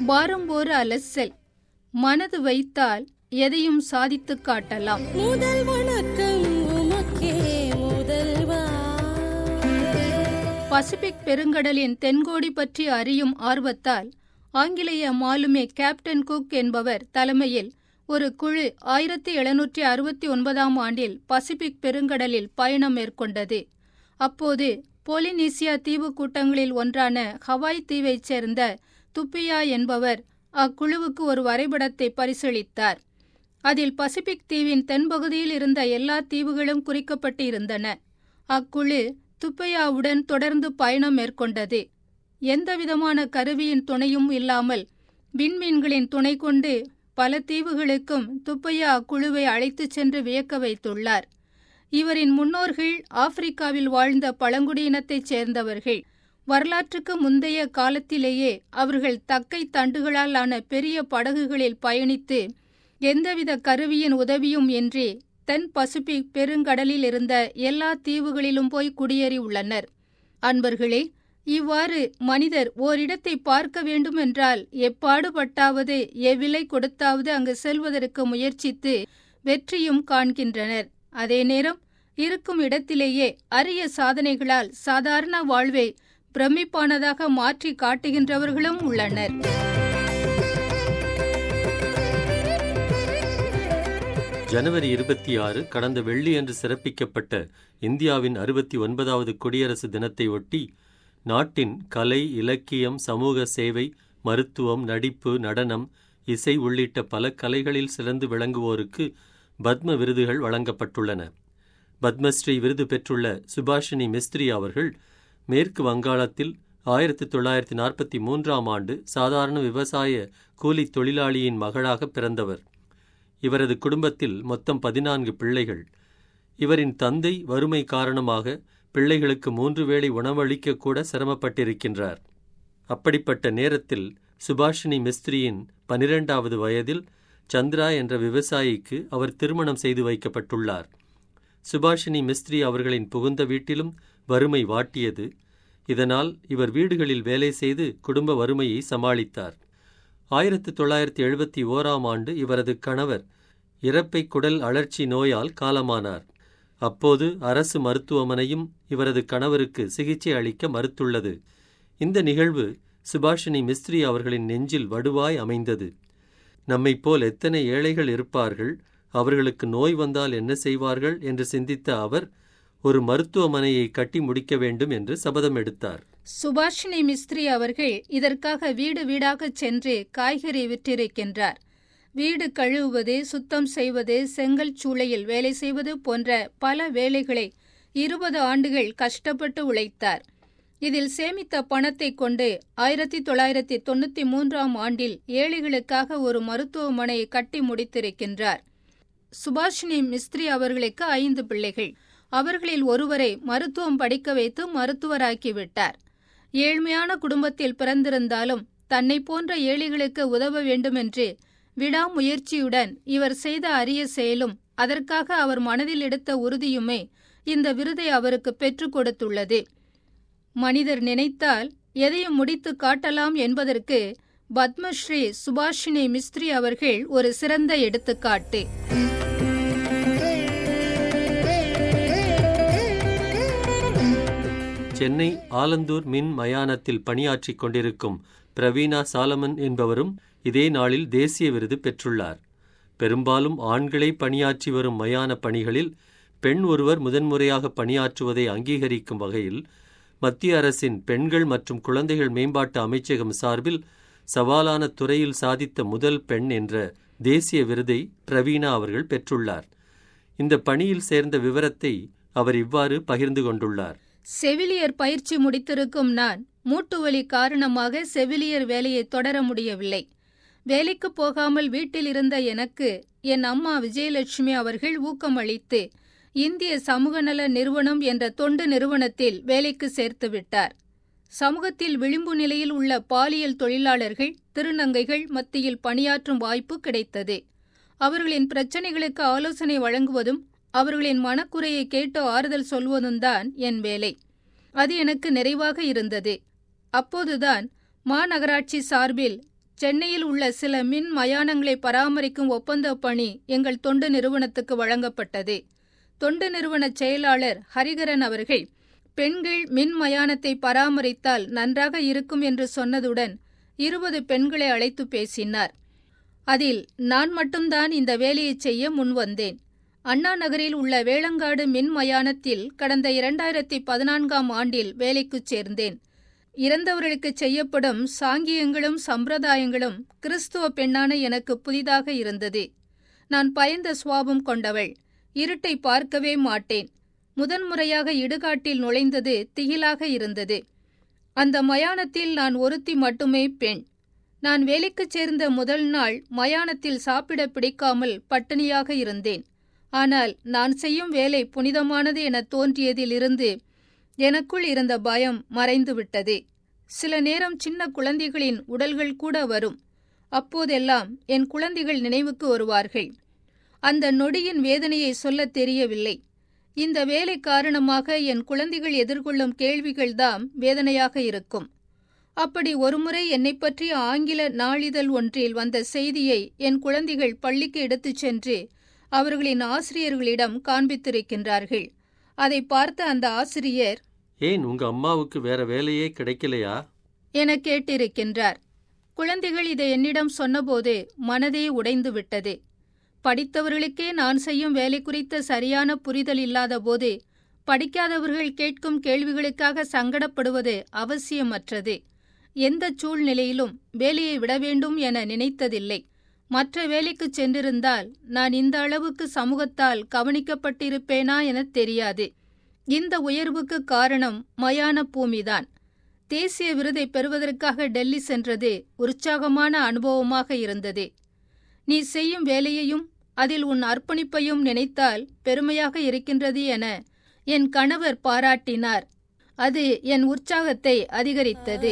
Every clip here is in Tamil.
வாரம்போர் அலசல் மனது வைத்தால் எதையும் சாதித்துக் காட்டலாம் முதல் வணக்கம் உமக்கே முதல்வா பசிபிக் பெருங்கடலின் தென்கோடி பற்றி அறியும் ஆர்வத்தால் ஆங்கிலேய மாலுமே கேப்டன் குக் என்பவர் தலைமையில் ஒரு குழு ஆயிரத்தி எழுநூற்றி அறுபத்தி ஒன்பதாம் ஆண்டில் பசிபிக் பெருங்கடலில் பயணம் மேற்கொண்டது அப்போது போலினீசியா தீவு கூட்டங்களில் ஒன்றான ஹவாய் தீவைச் சேர்ந்த துப்பியா என்பவர் அக்குழுவுக்கு ஒரு வரைபடத்தை பரிசளித்தார் அதில் பசிபிக் தீவின் தென்பகுதியில் இருந்த எல்லா தீவுகளும் குறிக்கப்பட்டு இருந்தன அக்குழு துப்பையாவுடன் தொடர்ந்து பயணம் மேற்கொண்டது எந்தவிதமான கருவியின் துணையும் இல்லாமல் விண்மீன்களின் துணை கொண்டு பல தீவுகளுக்கும் துப்பையா அக்குழுவை அழைத்துச் சென்று வியக்க வைத்துள்ளார் இவரின் முன்னோர்கள் ஆப்பிரிக்காவில் வாழ்ந்த பழங்குடியினத்தைச் சேர்ந்தவர்கள் வரலாற்றுக்கு முந்தைய காலத்திலேயே அவர்கள் தக்கை தண்டுகளால் ஆன பெரிய படகுகளில் பயணித்து எந்தவித கருவியின் உதவியும் இன்றி தென் பசிபிக் பெருங்கடலில் இருந்த எல்லா தீவுகளிலும் போய் குடியேறி உள்ளனர் அன்பர்களே இவ்வாறு மனிதர் ஓரிடத்தை பார்க்க வேண்டுமென்றால் எப்பாடுபட்டாவது எவ்விலை கொடுத்தாவது அங்கு செல்வதற்கு முயற்சித்து வெற்றியும் காண்கின்றனர் அதே நேரம் இருக்கும் இடத்திலேயே அரிய சாதனைகளால் சாதாரண வாழ்வை பிரமிப்பானதாக மாற்றி காட்டுகின்றவர்களும் உள்ளனர் ஜனவரி இருபத்தி ஆறு கடந்த வெள்ளியன்று சிறப்பிக்கப்பட்ட இந்தியாவின் அறுபத்தி ஒன்பதாவது குடியரசு தினத்தை ஒட்டி நாட்டின் கலை இலக்கியம் சமூக சேவை மருத்துவம் நடிப்பு நடனம் இசை உள்ளிட்ட பல கலைகளில் சிறந்து விளங்குவோருக்கு பத்ம விருதுகள் வழங்கப்பட்டுள்ளன பத்மஸ்ரீ விருது பெற்றுள்ள சுபாஷினி மிஸ்திரி அவர்கள் மேற்கு வங்காளத்தில் ஆயிரத்தி தொள்ளாயிரத்தி நாற்பத்தி மூன்றாம் ஆண்டு சாதாரண விவசாய கூலி தொழிலாளியின் மகளாக பிறந்தவர் இவரது குடும்பத்தில் மொத்தம் பதினான்கு பிள்ளைகள் இவரின் தந்தை வறுமை காரணமாக பிள்ளைகளுக்கு மூன்று வேளை உணவளிக்க கூட சிரமப்பட்டிருக்கின்றார் அப்படிப்பட்ட நேரத்தில் சுபாஷினி மிஸ்திரியின் பனிரெண்டாவது வயதில் சந்திரா என்ற விவசாயிக்கு அவர் திருமணம் செய்து வைக்கப்பட்டுள்ளார் சுபாஷினி மிஸ்திரி அவர்களின் புகுந்த வீட்டிலும் வறுமை வாட்டியது இதனால் இவர் வீடுகளில் வேலை செய்து குடும்ப வறுமையை சமாளித்தார் ஆயிரத்து தொள்ளாயிரத்தி எழுபத்தி ஓராம் ஆண்டு இவரது கணவர் இறப்பை குடல் அழற்சி நோயால் காலமானார் அப்போது அரசு மருத்துவமனையும் இவரது கணவருக்கு சிகிச்சை அளிக்க மறுத்துள்ளது இந்த நிகழ்வு சுபாஷினி மிஸ்திரி அவர்களின் நெஞ்சில் வடுவாய் அமைந்தது நம்மைப் போல் எத்தனை ஏழைகள் இருப்பார்கள் அவர்களுக்கு நோய் வந்தால் என்ன செய்வார்கள் என்று சிந்தித்த அவர் ஒரு மருத்துவமனையை கட்டி முடிக்க வேண்டும் என்று சபதம் எடுத்தார் சுபாஷினி மிஸ்திரி அவர்கள் இதற்காக வீடு வீடாகச் சென்று காய்கறி விற்றிருக்கின்றார் வீடு கழுவுவது சுத்தம் செய்வது செங்கல் சூளையில் வேலை செய்வது போன்ற பல வேலைகளை இருபது ஆண்டுகள் கஷ்டப்பட்டு உழைத்தார் இதில் சேமித்த பணத்தை கொண்டு ஆயிரத்தி தொள்ளாயிரத்தி தொண்ணூத்தி மூன்றாம் ஆண்டில் ஏழைகளுக்காக ஒரு மருத்துவமனையை கட்டி முடித்திருக்கின்றார் சுபாஷினி மிஸ்திரி அவர்களுக்கு ஐந்து பிள்ளைகள் அவர்களில் ஒருவரை மருத்துவம் படிக்க வைத்து மருத்துவராக்கிவிட்டார் ஏழ்மையான குடும்பத்தில் பிறந்திருந்தாலும் தன்னை போன்ற ஏழைகளுக்கு உதவ வேண்டுமென்று விடாமுயற்சியுடன் இவர் செய்த அரிய செயலும் அதற்காக அவர் மனதில் எடுத்த உறுதியுமே இந்த விருதை அவருக்கு பெற்றுக் கொடுத்துள்ளது மனிதர் நினைத்தால் எதையும் முடித்து காட்டலாம் என்பதற்கு பத்மஸ்ரீ சுபாஷினி மிஸ்திரி அவர்கள் ஒரு சிறந்த எடுத்துக்காட்டு சென்னை ஆலந்தூர் மின் மயானத்தில் பணியாற்றிக் கொண்டிருக்கும் பிரவீனா சாலமன் என்பவரும் இதே நாளில் தேசிய விருது பெற்றுள்ளார் பெரும்பாலும் ஆண்களே பணியாற்றி வரும் மயான பணிகளில் பெண் ஒருவர் முதன்முறையாக பணியாற்றுவதை அங்கீகரிக்கும் வகையில் மத்திய அரசின் பெண்கள் மற்றும் குழந்தைகள் மேம்பாட்டு அமைச்சகம் சார்பில் சவாலான துறையில் சாதித்த முதல் பெண் என்ற தேசிய விருதை பிரவீனா அவர்கள் பெற்றுள்ளார் இந்த பணியில் சேர்ந்த விவரத்தை அவர் இவ்வாறு பகிர்ந்து கொண்டுள்ளார் செவிலியர் பயிற்சி முடித்திருக்கும் நான் மூட்டுவலி காரணமாக செவிலியர் வேலையை தொடர முடியவில்லை வேலைக்கு போகாமல் வீட்டில் இருந்த எனக்கு என் அம்மா விஜயலட்சுமி அவர்கள் ஊக்கமளித்து இந்திய சமூக நல நிறுவனம் என்ற தொண்டு நிறுவனத்தில் வேலைக்கு சேர்த்து விட்டார் சமூகத்தில் விளிம்பு நிலையில் உள்ள பாலியல் தொழிலாளர்கள் திருநங்கைகள் மத்தியில் பணியாற்றும் வாய்ப்பு கிடைத்தது அவர்களின் பிரச்சனைகளுக்கு ஆலோசனை வழங்குவதும் அவர்களின் மனக்குறையை கேட்டு ஆறுதல் சொல்வதும் தான் என் வேலை அது எனக்கு நிறைவாக இருந்தது அப்போதுதான் மாநகராட்சி சார்பில் சென்னையில் உள்ள சில மின் மயானங்களை பராமரிக்கும் ஒப்பந்த பணி எங்கள் தொண்டு நிறுவனத்துக்கு வழங்கப்பட்டது தொண்டு நிறுவன செயலாளர் ஹரிகரன் அவர்கள் பெண்கள் மின் மயானத்தை பராமரித்தால் நன்றாக இருக்கும் என்று சொன்னதுடன் இருபது பெண்களை அழைத்து பேசினார் அதில் நான் மட்டும்தான் இந்த வேலையை செய்ய முன்வந்தேன் அண்ணா நகரில் உள்ள வேளங்காடு மின் மயானத்தில் கடந்த இரண்டாயிரத்தி பதினான்காம் ஆண்டில் வேலைக்குச் சேர்ந்தேன் இறந்தவர்களுக்கு செய்யப்படும் சாங்கியங்களும் சம்பிரதாயங்களும் கிறிஸ்துவ பெண்ணான எனக்கு புதிதாக இருந்தது நான் பயந்த சுவாபம் கொண்டவள் இருட்டை பார்க்கவே மாட்டேன் முதன்முறையாக இடுகாட்டில் நுழைந்தது திகிலாக இருந்தது அந்த மயானத்தில் நான் ஒருத்தி மட்டுமே பெண் நான் வேலைக்குச் சேர்ந்த முதல் நாள் மயானத்தில் சாப்பிட பிடிக்காமல் பட்டினியாக இருந்தேன் ஆனால் நான் செய்யும் வேலை புனிதமானது என தோன்றியதிலிருந்து எனக்குள் இருந்த பயம் மறைந்துவிட்டது சில நேரம் சின்ன குழந்தைகளின் உடல்கள் கூட வரும் அப்போதெல்லாம் என் குழந்தைகள் நினைவுக்கு வருவார்கள் அந்த நொடியின் வேதனையை சொல்லத் தெரியவில்லை இந்த வேலை காரணமாக என் குழந்தைகள் எதிர்கொள்ளும் கேள்விகள்தாம் வேதனையாக இருக்கும் அப்படி ஒருமுறை என்னை பற்றிய ஆங்கில நாளிதழ் ஒன்றில் வந்த செய்தியை என் குழந்தைகள் பள்ளிக்கு எடுத்துச் சென்று அவர்களின் ஆசிரியர்களிடம் காண்பித்திருக்கின்றார்கள் அதை பார்த்த அந்த ஆசிரியர் ஏன் உங்க அம்மாவுக்கு வேற வேலையே கிடைக்கலையா என கேட்டிருக்கின்றார் குழந்தைகள் இதை என்னிடம் சொன்னபோது மனதே உடைந்து விட்டது படித்தவர்களுக்கே நான் செய்யும் வேலை குறித்த சரியான புரிதல் இல்லாதபோது படிக்காதவர்கள் கேட்கும் கேள்விகளுக்காக சங்கடப்படுவது அவசியமற்றது எந்த சூழ்நிலையிலும் வேலையை விட வேண்டும் என நினைத்ததில்லை மற்ற வேலைக்குச் சென்றிருந்தால் நான் இந்த அளவுக்கு சமூகத்தால் கவனிக்கப்பட்டிருப்பேனா எனத் தெரியாது இந்த உயர்வுக்கு காரணம் மயான பூமிதான் தேசிய விருதை பெறுவதற்காக டெல்லி சென்றது உற்சாகமான அனுபவமாக இருந்தது நீ செய்யும் வேலையையும் அதில் உன் அர்ப்பணிப்பையும் நினைத்தால் பெருமையாக இருக்கின்றது என என் கணவர் பாராட்டினார் அது என் உற்சாகத்தை அதிகரித்தது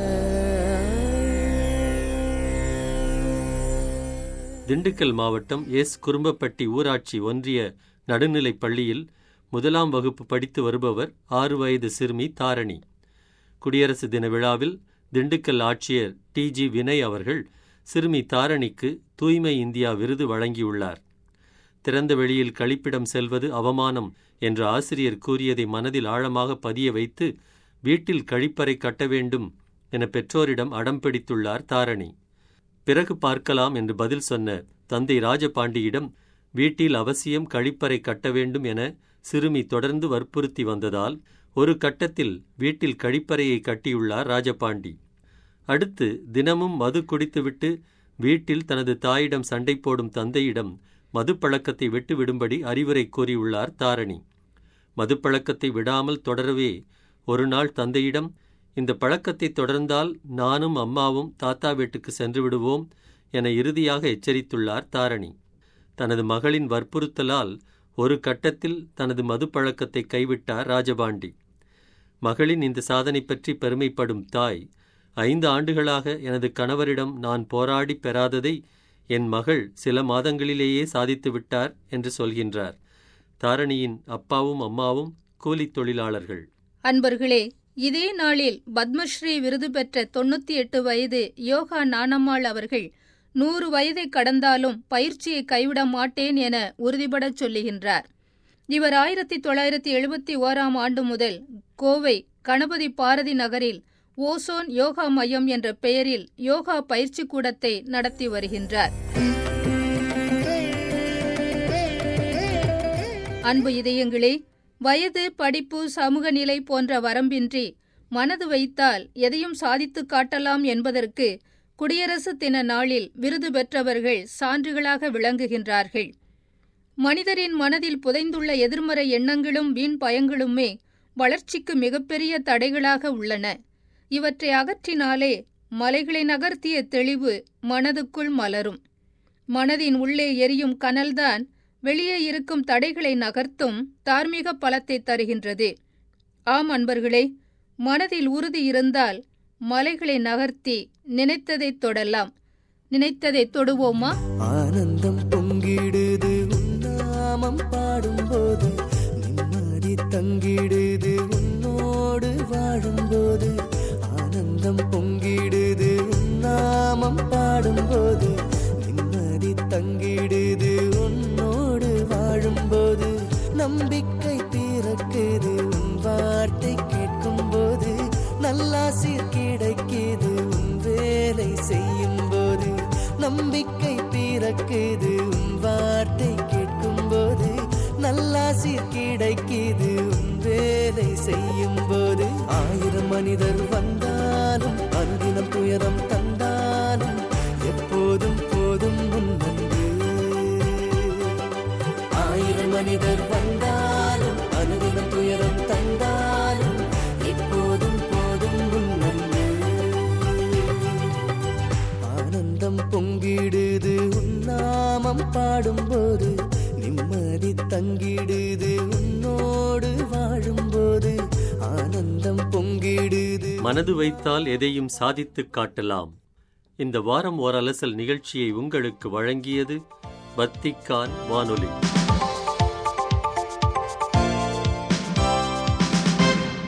திண்டுக்கல் மாவட்டம் எஸ் குறும்பப்பட்டி ஊராட்சி ஒன்றிய நடுநிலைப் பள்ளியில் முதலாம் வகுப்பு படித்து வருபவர் ஆறு வயது சிறுமி தாரணி குடியரசு தின விழாவில் திண்டுக்கல் ஆட்சியர் டி ஜி வினய் அவர்கள் சிறுமி தாரணிக்கு தூய்மை இந்தியா விருது வழங்கியுள்ளார் திறந்த வெளியில் கழிப்பிடம் செல்வது அவமானம் என்று ஆசிரியர் கூறியதை மனதில் ஆழமாக பதிய வைத்து வீட்டில் கழிப்பறை கட்ட வேண்டும் என பெற்றோரிடம் அடம் பிடித்துள்ளார் தாரணி பிறகு பார்க்கலாம் என்று பதில் சொன்ன தந்தை ராஜபாண்டியிடம் வீட்டில் அவசியம் கழிப்பறை கட்ட வேண்டும் என சிறுமி தொடர்ந்து வற்புறுத்தி வந்ததால் ஒரு கட்டத்தில் வீட்டில் கழிப்பறையை கட்டியுள்ளார் ராஜபாண்டி அடுத்து தினமும் மது குடித்துவிட்டு வீட்டில் தனது தாயிடம் சண்டை போடும் தந்தையிடம் மது பழக்கத்தை விட்டு விடும்படி அறிவுரை கூறியுள்ளார் தாரணி மது பழக்கத்தை விடாமல் தொடரவே ஒரு நாள் தந்தையிடம் இந்த பழக்கத்தை தொடர்ந்தால் நானும் அம்மாவும் தாத்தா வீட்டுக்கு சென்று விடுவோம் என இறுதியாக எச்சரித்துள்ளார் தாரணி தனது மகளின் வற்புறுத்தலால் ஒரு கட்டத்தில் தனது மது பழக்கத்தை கைவிட்டார் ராஜபாண்டி மகளின் இந்த சாதனை பற்றி பெருமைப்படும் தாய் ஐந்து ஆண்டுகளாக எனது கணவரிடம் நான் போராடி பெறாததை என் மகள் சில மாதங்களிலேயே சாதித்து விட்டார் என்று சொல்கின்றார் தாரணியின் அப்பாவும் அம்மாவும் கூலித் தொழிலாளர்கள் அன்பர்களே இதே நாளில் பத்மஸ்ரீ விருது பெற்ற தொண்ணூத்தி எட்டு வயது யோகா நானம்மாள் அவர்கள் நூறு வயதை கடந்தாலும் பயிற்சியை கைவிட மாட்டேன் என உறுதிபடச் சொல்லுகின்றார் இவர் ஆயிரத்தி தொள்ளாயிரத்தி எழுபத்தி ஓராம் ஆண்டு முதல் கோவை கணபதி பாரதி நகரில் ஓசோன் யோகா மையம் என்ற பெயரில் யோகா பயிற்சி கூடத்தை நடத்தி வருகின்றார் அன்பு இதயங்களே வயது படிப்பு சமூக நிலை போன்ற வரம்பின்றி மனது வைத்தால் எதையும் சாதித்து காட்டலாம் என்பதற்கு குடியரசு தின நாளில் விருது பெற்றவர்கள் சான்றுகளாக விளங்குகின்றார்கள் மனிதரின் மனதில் புதைந்துள்ள எதிர்மறை எண்ணங்களும் வீண் பயங்களுமே வளர்ச்சிக்கு மிகப்பெரிய தடைகளாக உள்ளன இவற்றை அகற்றினாலே மலைகளை நகர்த்திய தெளிவு மனதுக்குள் மலரும் மனதின் உள்ளே எரியும் கனல்தான் வெளியே இருக்கும் தடைகளை நகர்த்தும் தார்மீக பலத்தை தருகின்றது ஆம் அன்பர்களே மனதில் உறுதி இருந்தால் மலைகளை நகர்த்தி நினைத்ததை தொடலாம் நினைத்ததை தொடுவோமா ஆனந்தம் பொங்கிடுது உன்னாமம் பாடும்போது நிம்மதி தங்கிடுது உன்னோடு வாழும்போது ஆனந்தம் பொங்கிடுது உன்னாமம் பாடும் நல்லாசிர் கிடைக்குது உன் வேலை செய்யும் போது நம்பிக்கை பிறக்குது உன் வார்த்தை கேட்கும் போது நல்லாசிர் கிடைக்குது உன் வேலை செய்யும் போது ஆயிரம் மனிதர் வந்தாலும் அனுதினம் துயரம் தந்தாலும் எப்போதும் போதும் உன் அன்பு ஆயிரம் மனிதர் வந்தாலும் அனுதினம் துயரம் தந்தாலும் எப்போதும் போதும் உன் அன்பு ஆனந்தம் பொங்கிடுது உன்னாமம் பாடும்போது நிம்மதி தங்கிடுது உன்னோடு வாழும்போது ஆனந்தம் பொங்கிடுது மனது வைத்தால் எதையும் சாதித்துக் காட்டலாம் இந்த வாரம் ஓர் அலசல் நிகழ்ச்சியை உங்களுக்கு வழங்கியது வத்திக்கான் வானொலி